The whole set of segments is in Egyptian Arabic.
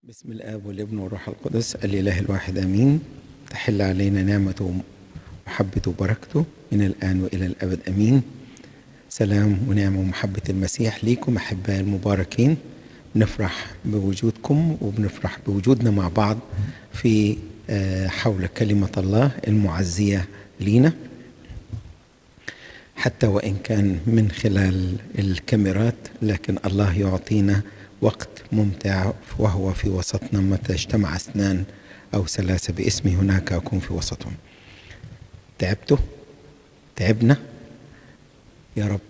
بسم الآب والابن والروح القدس الإله الواحد آمين تحل علينا نعمته ومحبته وبركته من الآن وإلى الأبد آمين سلام ونعمة ومحبة المسيح ليكم أحبائي المباركين بنفرح بوجودكم وبنفرح بوجودنا مع بعض في آه، حول كلمة الله المعزية لينا حتى وإن كان من خلال الكاميرات لكن الله يعطينا وقت ممتع وهو في وسطنا متى اجتمع اثنان أو ثلاثة باسمي هناك أكون في وسطهم تعبتوا تعبنا يا رب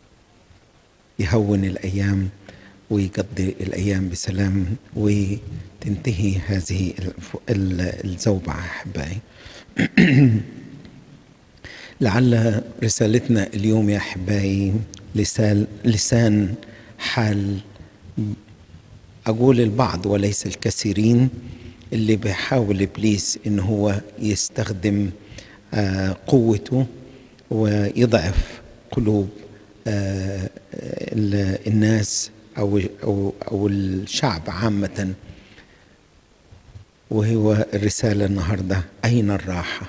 يهون الأيام ويقضي الأيام بسلام وتنتهي هذه الف- ال- الزوبعة أحبائي لعل رسالتنا اليوم يا أحبائي لسان, لسان حال أقول البعض وليس الكثيرين اللي بيحاول إبليس إن هو يستخدم آه، قوته ويضعف قلوب آه، ال- الناس أو أو أو الشعب عامة وهو الرسالة النهاردة أين الراحة؟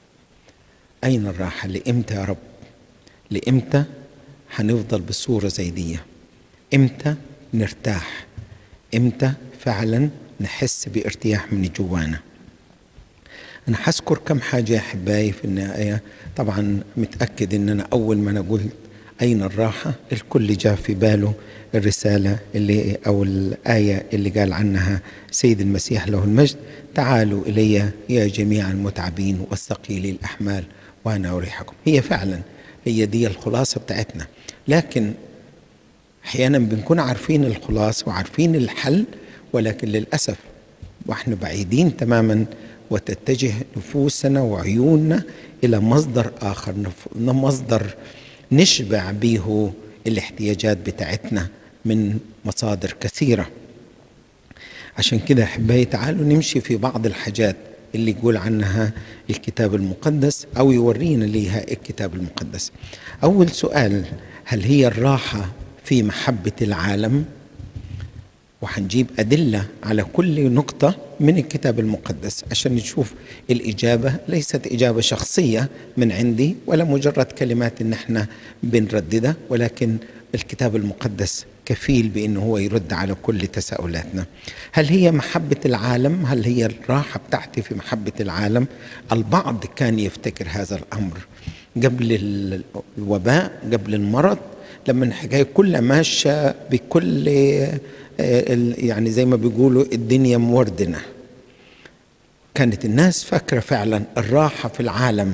أين الراحة؟ لإمتى يا رب؟ لإمتى هنفضل بصورة زي دي؟ إمتى نرتاح؟ إمتى فعلا نحس بارتياح من جوانا؟ أنا هذكر كم حاجة يا أحبائي في النهاية طبعا متأكد إن أنا أول ما أنا قلت أين الراحة الكل جاء في باله الرسالة اللي أو الآية اللي قال عنها سيد المسيح له المجد تعالوا إلي يا جميع المتعبين والثقيلي الأحمال وأنا أريحكم هي فعلا هي دي الخلاصة بتاعتنا لكن احيانا بنكون عارفين الخلاص وعارفين الحل ولكن للاسف واحنا بعيدين تماما وتتجه نفوسنا وعيوننا الى مصدر اخر نف- مصدر نشبع به الاحتياجات بتاعتنا من مصادر كثيره عشان كده احبائي تعالوا نمشي في بعض الحاجات اللي يقول عنها الكتاب المقدس او يورينا ليها الكتاب المقدس. اول سؤال هل هي الراحه في محبه العالم؟ وحنجيب أدلة على كل نقطة من الكتاب المقدس عشان نشوف الإجابة ليست إجابة شخصية من عندي ولا مجرد كلمات إن احنا بنرددها ولكن الكتاب المقدس كفيل بأنه هو يرد على كل تساؤلاتنا هل هي محبة العالم هل هي الراحة بتاعتي في محبة العالم البعض كان يفتكر هذا الأمر قبل ال- الوباء قبل المرض لما الحكاية كلها ماشية بكل آه، ال- يعني زي ما بيقولوا الدنيا موردنة كانت الناس فاكرة فعلا الراحة في العالم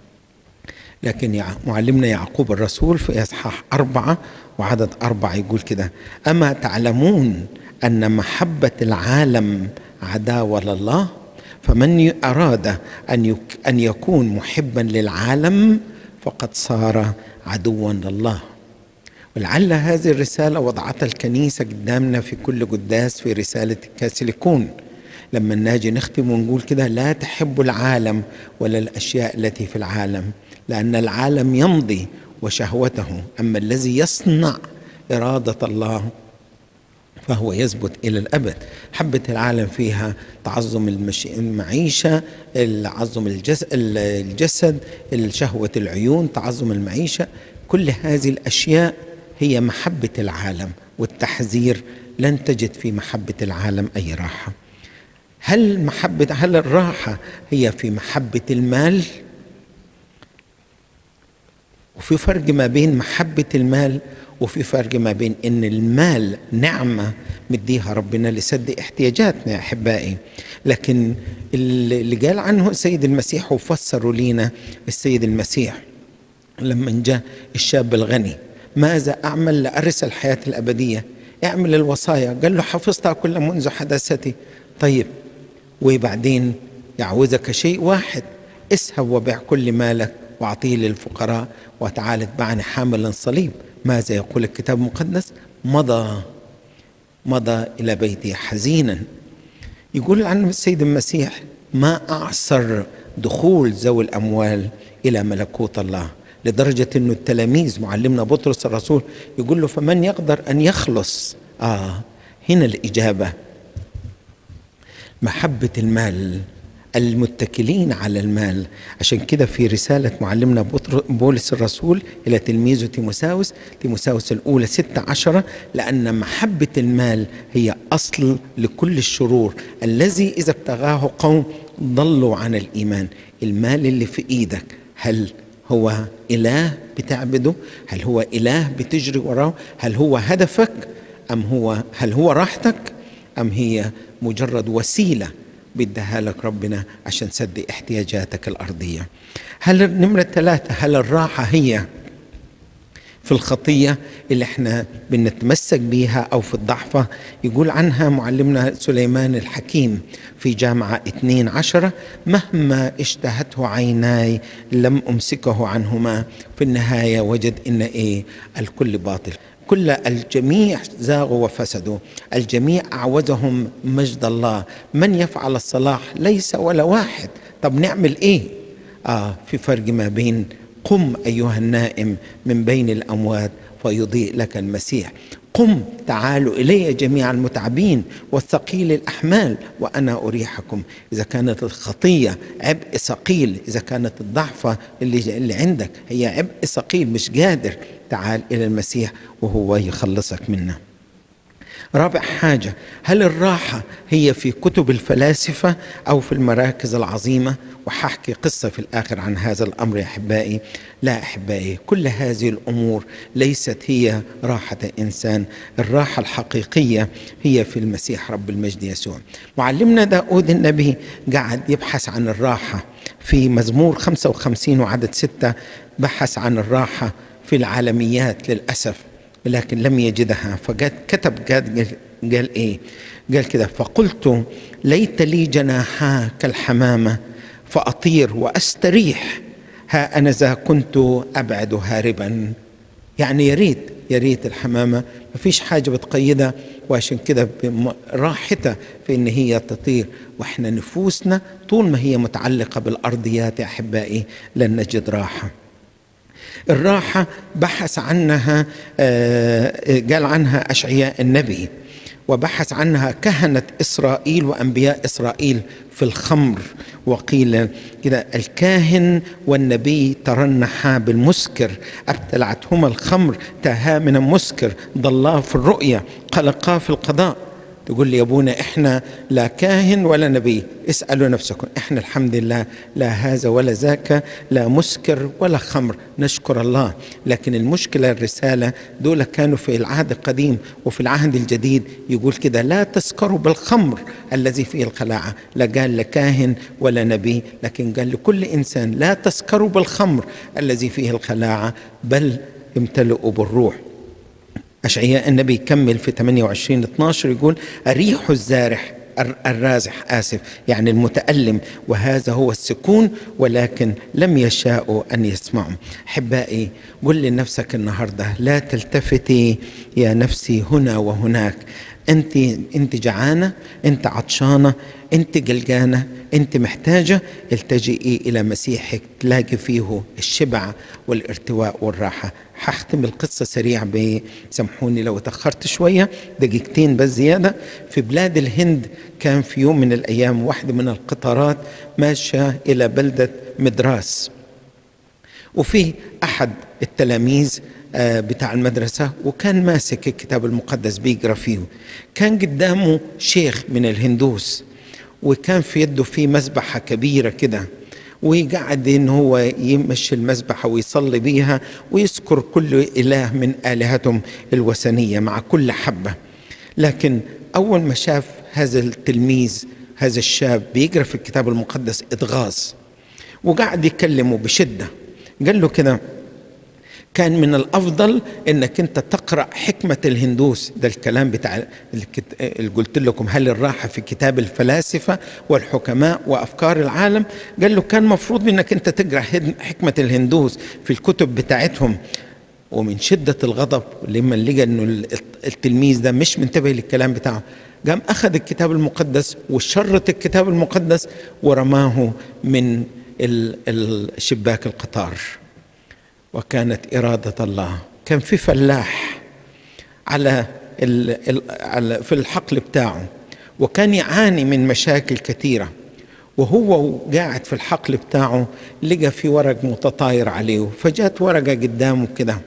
لكن يع- معلمنا يعقوب الرسول في إصحاح أربعة وعدد أربعة يقول كده أما تعلمون أن محبة العالم عداوة لله فمن ي- أراد أن يك أن يكون محبا للعالم فقد صار عدوا لله ولعل هذه الرسالة وضعتها الكنيسة قدامنا في كل قداس في رسالة الكاثوليكون لما ناجي نختم ونقول كده لا تحب العالم ولا الأشياء التي في العالم لأن العالم يمضي وشهوته أما الذي يصنع إرادة الله فهو يثبت إلى الأبد حبة العالم فيها تعظم المش... المعيشة تعظم الجس... الجسد شهوة العيون تعظم المعيشة كل هذه الأشياء هي محبة العالم والتحذير لن تجد في محبة العالم أي راحة هل محبة هل الراحة هي في محبة المال؟ وفي فرق ما بين محبة المال وفي فرق ما بين ان المال نعمة مديها ربنا لسد احتياجاتنا يا احبائي لكن اللي قال عنه السيد المسيح وفسروا لينا السيد المسيح لما جاء الشاب الغني ماذا اعمل لارث الحياة الابدية اعمل الوصايا قال له حفظتها كل منذ حدثتي طيب وبعدين يعوزك شيء واحد اسهب وبيع كل مالك واعطيه للفقراء وتعال اتبعني حاملا صليب ماذا يقول الكتاب المقدس مضى مضى الى بيته حزينا يقول عنه السيد المسيح ما اعسر دخول ذوي الاموال الى ملكوت الله لدرجه انه التلاميذ معلمنا بطرس الرسول يقول له فمن يقدر ان يخلص اه هنا الاجابه محبة المال المتكلين على المال عشان كده في رسالة معلمنا بولس الرسول إلى تلميذه تيموساوس تيموساوس الأولى ستة عشرة لأن محبة المال هي أصل لكل الشرور الذي إذا ابتغاه قوم ضلوا عن الإيمان المال اللي في إيدك هل هو إله بتعبده هل هو إله بتجري وراه هل هو هدفك أم هو هل هو راحتك أم هي مجرد وسيلة بيديها لك ربنا عشان تسدي احتياجاتك الأرضية هل نمرة ثلاثة هل الراحة هي في الخطية اللي احنا بنتمسك بيها أو في الضعفة يقول عنها معلمنا سليمان الحكيم في جامعة اثنين عشرة مهما اشتهته عيناي لم أمسكه عنهما في النهاية وجد إن إيه الكل باطل كل الجميع زاغوا وفسدوا الجميع أعوزهم مجد الله من يفعل الصلاح ليس ولا واحد طب نعمل إيه آه في فرق ما بين قم أيها النائم من بين الأموات فيضيء لك المسيح قم تعالوا الي جميع المتعبين والثقيل الاحمال وانا اريحكم اذا كانت الخطيه عبء ثقيل اذا كانت الضعفه اللي اللي عندك هي عبء ثقيل مش قادر تعال الى المسيح وهو يخلصك منه رابع حاجة هل الراحة هي في كتب الفلاسفة أو في المراكز العظيمة وححكي قصة في الآخر عن هذا الأمر يا أحبائي لا أحبائي كل هذه الأمور ليست هي راحة إنسان الراحة الحقيقية هي في المسيح رب المجد يسوع معلمنا داود النبي قعد يبحث عن الراحة في مزمور 55 وعدد ستة بحث عن الراحة في العالميات للأسف لكن لم يجدها فكتب قال, قال ايه قال كده فقلت ليت لي جناحا كالحمامة فأطير وأستريح ها أنا ذا كنت أبعد هاربا يعني يا ريت يا ريت الحمامة ما فيش حاجة بتقيدها وعشان كده راحتها في ان هي تطير واحنا نفوسنا طول ما هي متعلقة بالأرضيات يا أحبائي لن نجد راحة الراحة بحث عنها قال عنها أشعياء النبي وبحث عنها كهنة إسرائيل وأنبياء إسرائيل في الخمر وقيل كده الكاهن والنبي ترنحا بالمسكر ابتلعتهما الخمر تاها من المسكر ضلا في الرؤيا قلقا في القضاء تقول لي يا ابونا احنا لا كاهن ولا نبي اسالوا نفسكم احنا الحمد لله لا هذا ولا ذاك لا مسكر ولا خمر نشكر الله لكن المشكله الرساله دول كانوا في العهد القديم وفي العهد الجديد يقول كده لا تسكروا بالخمر الذي فيه الخلاعه لا قال لكاهن ولا نبي لكن قال لكل انسان لا تسكروا بالخمر الذي فيه الخلاعه بل امتلئوا بالروح أشعياء النبي يكمل في 28 12 يقول الريح الزارح الرازح آسف يعني المتألم وهذا هو السكون ولكن لم يشاءوا أن يسمعوا أحبائي قل لنفسك النهاردة لا تلتفتي يا نفسي هنا وهناك انت انت جعانه انت عطشانه انت قلقانه انت محتاجه التجئي الى مسيحك تلاقي فيه الشبع والارتواء والراحه هختم القصه سريع سامحوني لو تاخرت شويه دقيقتين بس زياده في بلاد الهند كان في يوم من الايام واحده من القطارات ماشيه الى بلده مدراس وفي احد التلاميذ بتاع المدرسة وكان ماسك الكتاب المقدس بيقرا فيه كان قدامه شيخ من الهندوس وكان في يده في مذبحة كبيرة كده وقعد ان هو يمشي المذبحة ويصلي بيها ويذكر كل اله من الهتهم الوثنية مع كل حبة لكن اول ما شاف هذا التلميذ هذا الشاب بيقرا في الكتاب المقدس اتغاظ وقعد يكلمه بشدة قال له كده كان من الافضل انك انت تقرا حكمه الهندوس ده الكلام بتاع اللي قلت لكم هل الراحه في كتاب الفلاسفه والحكماء وافكار العالم قال له كان مفروض انك انت تقرا حكمه الهندوس في الكتب بتاعتهم ومن شده الغضب لما لقى انه التلميذ ده مش منتبه للكلام بتاعه قام اخذ الكتاب المقدس وشرط الكتاب المقدس ورماه من الشباك القطار وكانت إرادة الله كان في فلاح على, ال ال على في الحقل بتاعه وكان يعاني من مشاكل كثيرة وهو قاعد في الحقل بتاعه لقى في ورق متطاير عليه فجات ورقة قدامه كده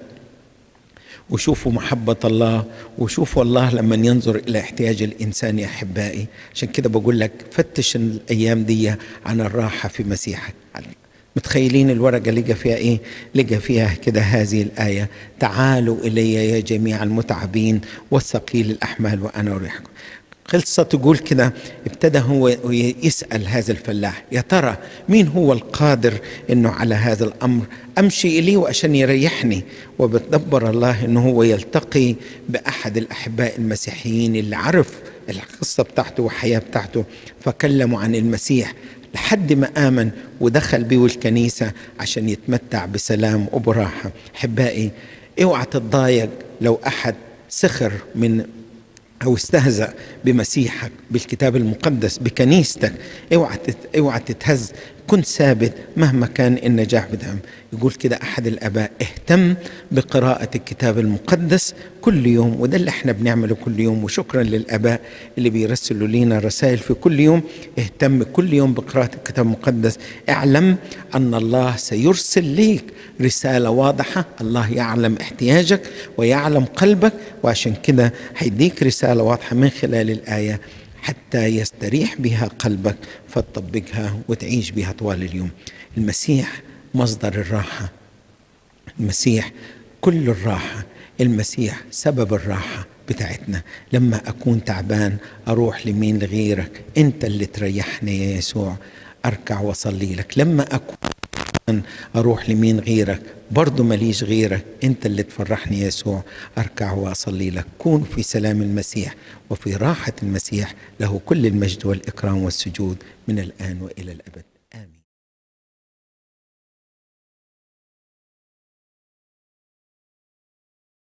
وشوفوا محبة الله وشوفوا الله لما ينظر إلى احتياج الإنسان يا أحبائي عشان كده بقول لك فتش الأيام دي عن الراحة في مسيحك متخيلين الورقة لقى فيها إيه لقى فيها كده هذه الآية تعالوا إلي يا جميع المتعبين والثقيل الأحمال وأنا أريحكم قصة تقول كده ابتدى هو يسأل هذا الفلاح يا ترى مين هو القادر انه على هذا الامر امشي اليه وعشان يريحني وبتدبر الله انه هو يلتقي باحد الاحباء المسيحيين اللي عرف القصة بتاعته والحياة بتاعته فكلموا عن المسيح لحد ما آمن ودخل بيه الكنيسة عشان يتمتع بسلام وبراحة أحبائي اوعى تتضايق لو أحد سخر من او استهزأ بمسيحك بالكتاب المقدس بكنيستك اوعى اوعى تتهز كن ثابت مهما كان النجاح بدعم يقول كده احد الاباء اهتم بقراءه الكتاب المقدس كل يوم وده اللي احنا بنعمله كل يوم وشكرا للاباء اللي بيرسلوا لينا رسائل في كل يوم اهتم كل يوم بقراءه الكتاب المقدس اعلم ان الله سيرسل ليك رساله واضحه الله يعلم احتياجك ويعلم قلبك وعشان كده هيديك رساله واضحه من خلال الايه حتى يستريح بها قلبك فتطبقها وتعيش بها طوال اليوم المسيح مصدر الراحة المسيح كل الراحة المسيح سبب الراحة بتاعتنا لما أكون تعبان أروح لمين لغيرك أنت اللي تريحني يا يسوع أركع وأصلي لك لما أكون أروح لمين غيرك برضو ماليش غيرك أنت اللي تفرحني يسوع أركع وأصلي لك كون في سلام المسيح وفي راحة المسيح له كل المجد والإكرام والسجود من الآن وإلى الأبد